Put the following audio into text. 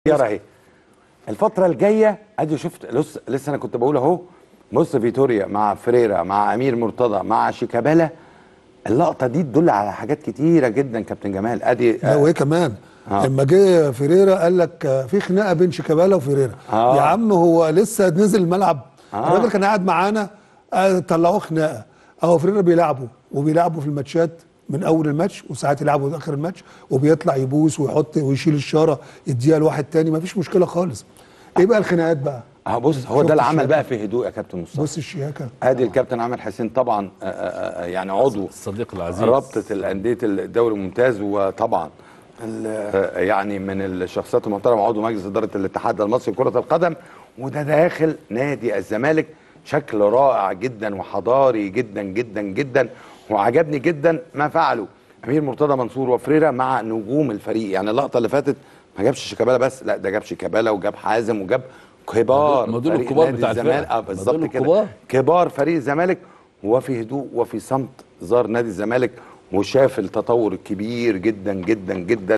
يا اهي الفتره الجايه ادي شفت لسه لسه انا كنت بقول اهو بص فيتوريا مع فريرا مع امير مرتضى مع شيكابالا اللقطه دي تدل على حاجات كتيره جدا كابتن جمال ادي لا وايه كمان آه. لما جه فيريرا قال لك آه، في خناقه بين شيكابالا وفيريرا آه. يا عم هو لسه نزل الملعب آه. الراجل كان قاعد معانا آه، طلعوه خناقه اهو فيريرا بيلعبوا وبيلعبوا في الماتشات من اول الماتش وساعات يلعبوا اخر الماتش وبيطلع يبوس ويحط ويشيل الشاره يديها لواحد تاني مفيش مشكله خالص ايه بقى الخناقات بقى اهو بص هو شفت ده اللي عمل الشياكة؟ بقى في هدوء يا كابتن مصطفى بص الشياكه ادي الكابتن عامر حسين طبعا آه، آه، آه، يعني عضو الصديق العزيز رابطه الانديه الدوري الممتاز وطبعا آه، يعني من الشخصيات المحترمه عضو مجلس اداره الاتحاد المصري لكره القدم وده داخل نادي الزمالك شكل رائع جدا وحضاري جدا جدا جدا وعجبني جدا ما فعله امير مرتضى منصور وفريرا مع نجوم الفريق يعني اللقطه اللي فاتت ما جابش شيكابالا بس لا ده جاب شيكابالا وجاب حازم وجاب كبار ما دول فريق الكبار نادي بتاع الفرقة. الزمالك اه ما بالظبط دول كده الكبار. كبار فريق الزمالك وفي هدوء وفي صمت زار نادي الزمالك وشاف التطور الكبير جدا جدا جدا